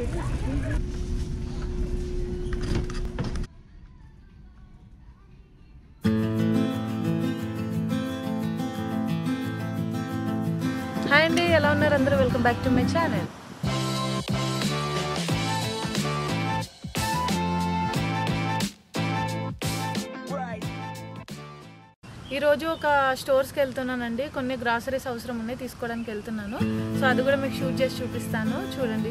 hi అండి ఎలా ఉన్నారు అందరూ welcome back to my channel ఈరోజు ఒక స్టోర్స్కి వెళ్తున్నానండి కొన్ని గ్రాసరీస్ అవసరం ఉన్నాయి తీసుకోవడానికి వెళ్తున్నాను సో అది కూడా మీకు షూట్ చేసి చూపిస్తాను చూడండి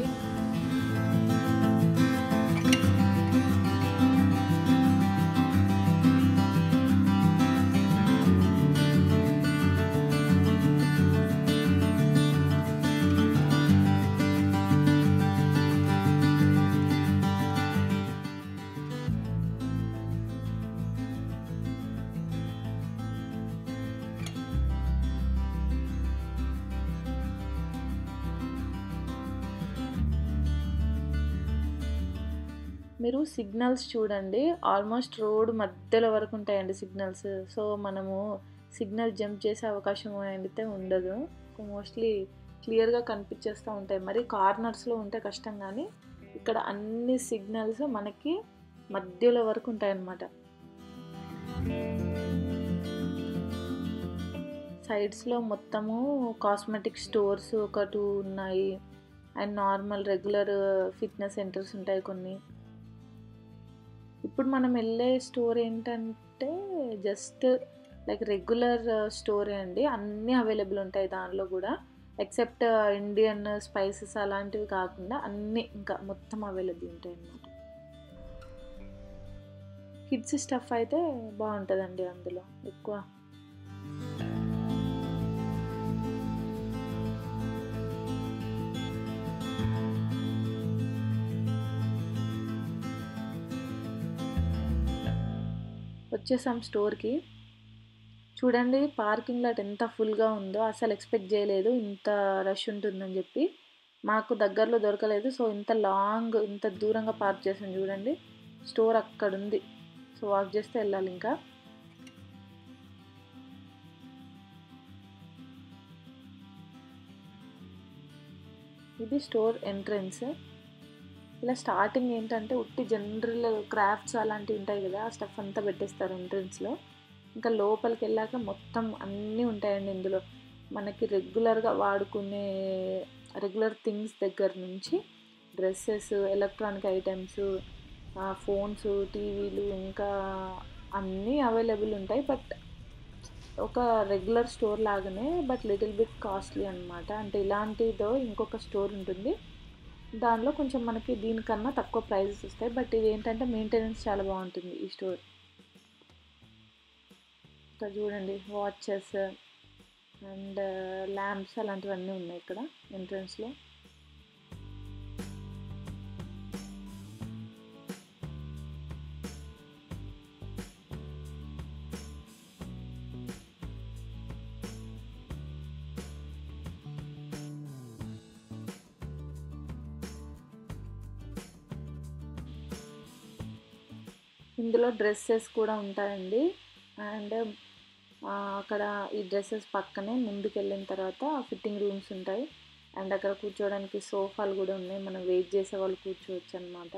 మీరు సిగ్నల్స్ చూడండి ఆల్మోస్ట్ రోడ్ మధ్యలో వరకు ఉంటాయండి సిగ్నల్స్ సో మనము సిగ్నల్ జంప్ చేసే అవకాశం అయితే ఉండదు మోస్ట్లీ క్లియర్గా కనిపించేస్తూ ఉంటాయి మరి కార్నర్స్లో ఉంటే కష్టం కానీ ఇక్కడ అన్ని సిగ్నల్స్ మనకి మధ్యలో వరకు ఉంటాయన్నమాట సైడ్స్లో మొత్తము కాస్మెటిక్ స్టోర్స్ ఒక టూ ఉన్నాయి and normal regular fitness centres ఉంటాయి కొన్ని ఇప్పుడు మనం వెళ్ళే స్టోర్ ఏంటంటే జస్ట్ లైక్ రెగ్యులర్ స్టోరే అండి అన్నీ అవైలబుల్ ఉంటాయి దానిలో కూడా ఎక్సెప్ట్ ఇండియన్ స్పైసెస్ అలాంటివి కాకుండా అన్నీ ఇంకా మొత్తం అవైలబుల్ ఉంటాయి అన్నమాట కిడ్స్ స్టఫ్ అయితే బాగుంటుందండి అందులో ఎక్కువ వచ్చేసాం స్టోర్కి చూడండి పార్కింగ్ లాట్ ఎంత ఫుల్గా ఉందో అసలు ఎక్స్పెక్ట్ చేయలేదు ఇంత రష్ ఉంటుందని చెప్పి మాకు దగ్గరలో దొరకలేదు సో ఇంత లాంగ్ ఇంత దూరంగా పార్క్ చేసాను చూడండి స్టోర్ అక్కడ ఉంది సో వాక్ చేస్తే వెళ్ళాలి ఇంకా ఇది స్టోర్ ఎంట్రన్స్ ఇలా స్టార్టింగ్ ఏంటంటే ఉట్టి జనరల్ క్రాఫ్ట్స్ అలాంటివి ఉంటాయి కదా ఆ స్టఫ్ అంతా పెట్టేస్తారు ఎంట్రన్స్లో ఇంకా లోపలికి వెళ్ళాక మొత్తం అన్నీ ఉంటాయండి ఇందులో మనకి రెగ్యులర్గా వాడుకునే రెగ్యులర్ థింగ్స్ దగ్గర నుంచి డ్రెస్సెస్ ఎలక్ట్రానిక్ ఐటమ్స్ ఫోన్స్ టీవీలు ఇంకా అన్నీ అవైలబుల్ ఉంటాయి బట్ ఒక రెగ్యులర్ స్టోర్ లాగానే బట్ లిటిల్ బిట్ కాస్ట్లీ అనమాట అంటే ఇలాంటిదో ఇంకొక స్టోర్ ఉంటుంది దానిలో కొంచెం మనకి దీనికన్నా తక్కువ ప్రైజెస్ వస్తాయి బట్ ఇది ఏంటంటే మెయింటెనెన్స్ చాలా బాగుంటుంది ఈ స్టోర్ ఇక్కడ చూడండి వాచెస్ అండ్ ల్యాంప్స్ అలాంటివన్నీ ఉన్నాయి ఇక్కడ ఎంట్రన్స్లో ఇందులో డ్రెస్సెస్ కూడా ఉంటాయండి అండ్ అక్కడ ఈ డ్రెస్సెస్ పక్కనే ముందుకు వెళ్ళిన తర్వాత ఫిట్టింగ్ రూమ్స్ ఉంటాయి అండ్ అక్కడ కూర్చోవడానికి సోఫాలు కూడా ఉన్నాయి మనం వెయిట్ చేసే వాళ్ళు కూర్చోవచ్చు అనమాట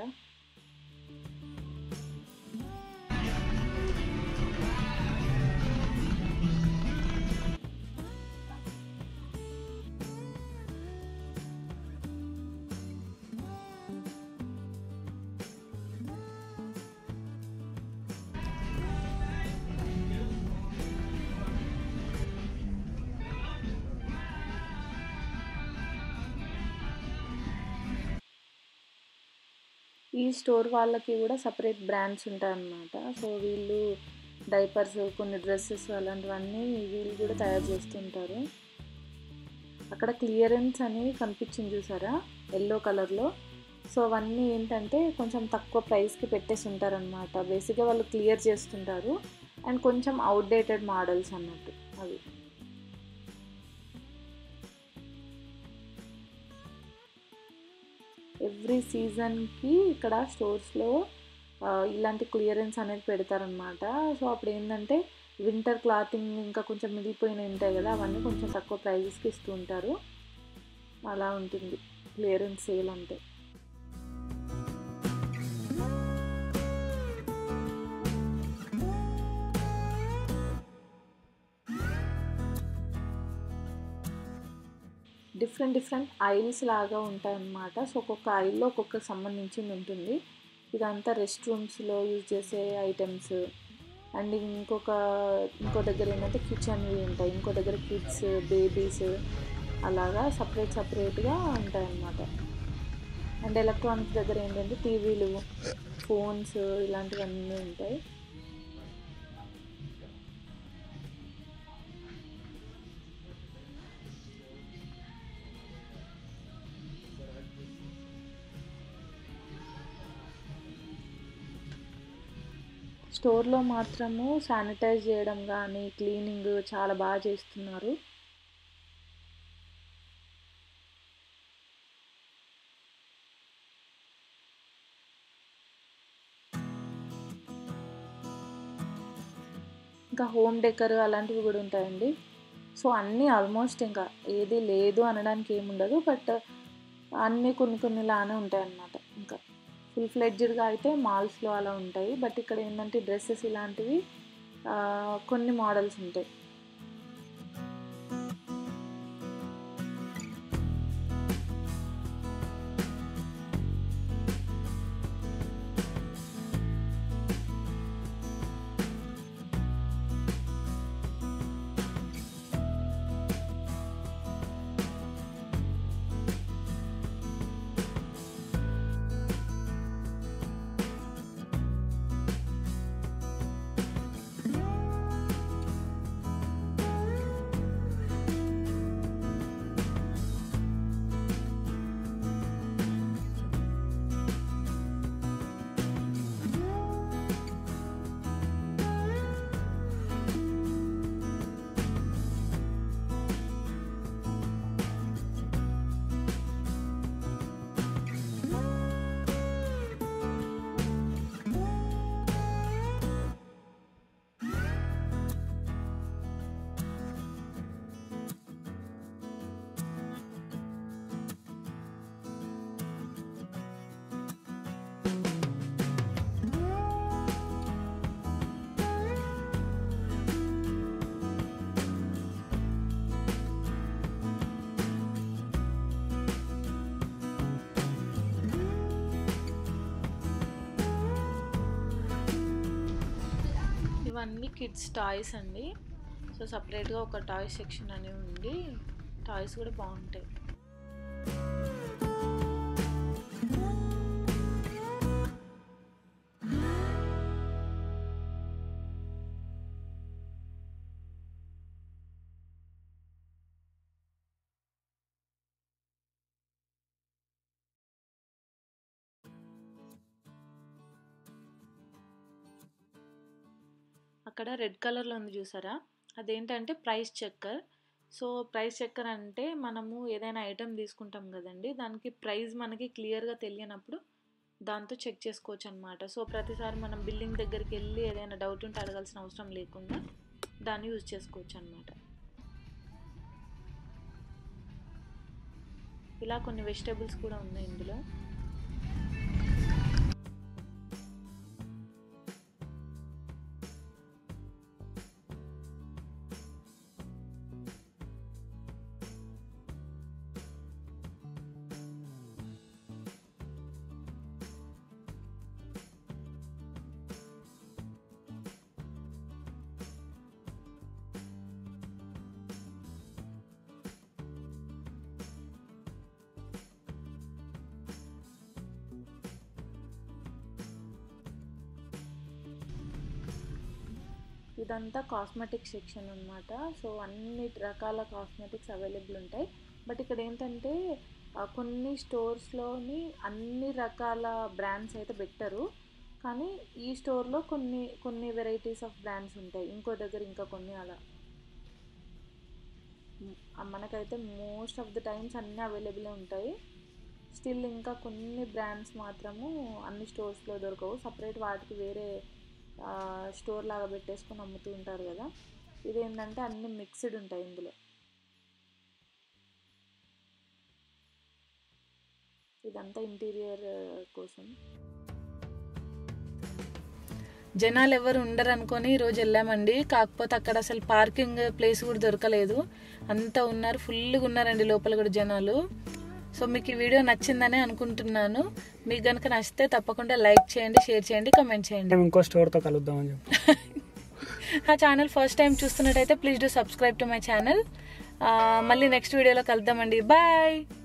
ఈ స్టోర్ వాళ్ళకి కూడా సపరేట్ బ్రాండ్స్ ఉంటాయన్నమాట సో వీళ్ళు డైపర్స్ కొన్ని డ్రెస్సెస్ అలాంటివన్నీ వీళ్ళు కూడా తయారు చేస్తుంటారు అక్కడ క్లియరెన్స్ అని కనిపించింది చూసారా ఎల్లో కలర్లో సో అవన్నీ ఏంటంటే కొంచెం తక్కువ ప్రైస్కి పెట్టేసి ఉంటారనమాట బేసిక్గా వాళ్ళు క్లియర్ చేస్తుంటారు అండ్ కొంచెం అవుట్డేటెడ్ మోడల్స్ అన్నట్టు అవి ఎవ్రీ సీజన్కి ఇక్కడ స్టోర్స్లో ఇలాంటి క్లియరెన్స్ అనేది పెడతారనమాట సో అప్పుడు ఏంటంటే వింటర్ క్లాతింగ్ ఇంకా కొంచెం మిగిలిపోయినవి ఉంటాయి కదా అవన్నీ కొంచెం తక్కువ ప్రైజెస్కి ఇస్తూ ఉంటారు అలా ఉంటుంది క్లియరెన్స్ సేల్ అంటే డిఫరెంట్ డిఫరెంట్ ఐల్స్ లాగా ఉంటాయన్నమాట సో ఒక్కొక్క ఐల్లో ఒక్కొక్క సంబంధించింది ఉంటుంది ఇదంతా రెస్ట్ రూమ్స్లో యూజ్ చేసే ఐటమ్స్ అండ్ ఇంకొక ఇంకో దగ్గర ఏంటంటే కిచెన్వి ఉంటాయి ఇంకో దగ్గర కిడ్స్ బేబీస్ అలాగా సపరేట్ సపరేట్గా ఉంటాయన్నమాట అండ్ ఎలక్ట్రానిక్స్ దగ్గర ఏంటంటే టీవీలు ఫోన్స్ ఇలాంటివన్నీ ఉంటాయి స్టోర్లో మాత్రము శానిటైజ్ చేయడం కానీ క్లీనింగ్ చాలా బాగా చేస్తున్నారు ఇంకా హోమ్ డెకర్ అలాంటివి కూడా ఉంటాయండి సో అన్నీ ఆల్మోస్ట్ ఇంకా ఏది లేదు అనడానికి ఏముండదు బట్ అన్నీ కొన్ని కొన్ని లానే ఉంటాయి అన్నమాట ఇంకా ఫుల్ ఫ్లెడ్జ్డ్గా అయితే మాల్స్లో అలా ఉంటాయి బట్ ఇక్కడ ఏంటంటే డ్రెస్సెస్ ఇలాంటివి కొన్ని మోడల్స్ ఉంటాయి ఇవన్నీ కిడ్స్ టాయ్స్ అండి సో సపరేట్గా ఒక టాయ్ సెక్షన్ అని ఉంది టాయ్స్ కూడా బాగుంటాయి అక్కడ రెడ్ కలర్లో ఉంది చూసారా అదేంటంటే price checker so price checker అంటే మనము ఏదైనా ఐటెం తీసుకుంటాం కదండి దానికి ప్రైస్ మనకి క్లియర్గా తెలియనప్పుడు దాంతో చెక్ చేసుకోవచ్చు అనమాట సో ప్రతిసారి మనం బిల్లింగ్ దగ్గరికి వెళ్ళి ఏదైనా డౌట్ ఉంటే అడగాల్సిన అవసరం లేకుండా దాన్ని యూజ్ చేసుకోవచ్చు అనమాట ఇలా కొన్ని వెజిటేబుల్స్ కూడా ఉన్నాయి ఇందులో ఇదంతా కాస్మెటిక్ సెక్షన్ అనమాట సో అన్ని రకాల కాస్మెటిక్స్ అవైలబుల్ ఉంటాయి బట్ ఇక్కడ ఏంటంటే ఆ, కొన్ని స్టోర్స్లోని అన్ని రకాల బ్రాండ్స్ అయితే పెట్టరు కానీ ఈ స్టోర్లో కొన్ని కొన్ని వెరైటీస్ ఆఫ్ బ్రాండ్స్ ఉంటాయి ఇంకో దగ్గర ఇంకా కొన్ని అలా మ్, ఆ, మనకైతే మోస్ట్ ఆఫ్ ద టైమ్స్ అన్నీ అవైలబుల్ ఉంటాయి స్టిల్ ఇంకా కొన్ని బ్రాండ్స్ మాత్రము అన్ని స్టోర్స్లో దొరకవు సపరేట్ వాటికి వేరే ఆ, స్టోర్ లాగా పెట్టేసుకొని అమ్ముతూ ఉంటారు కదా ఇదేంటంటే అన్ని మిక్స్డ్ ఉంటాయి ఇందులో ఇదంతా ఇంటీరియర్ కోసం జనాలు ఎవరు ఉండరు అనుకొని ఈరోజు వెళ్ళామండి కాకపోతే అక్కడ అసలు పార్కింగ్ ప్లేస్ కూడా దొరకలేదు అంతా ఉన్నారు ఫుల్గా ఉన్నారండి లోపల కూడా జనాలు సో మీకు ఈ వీడియో నచ్చిందనే అనుకుంటున్నాను మీకు కనుక నచ్చితే తప్పకుండా లైక్ చేయండి షేర్ చేయండి కమెంట్ చేయండి మేము ఇంకో స్టోర్తో కలుద్దామని చెప్పి ఆ ఛానల్ ఫస్ట్ టైం చూస్తున్నట్టయితే please do subscribe to my channel మళ్ళీ నెక్స్ట్ వీడియోలో కలుద్దామండి బాయ్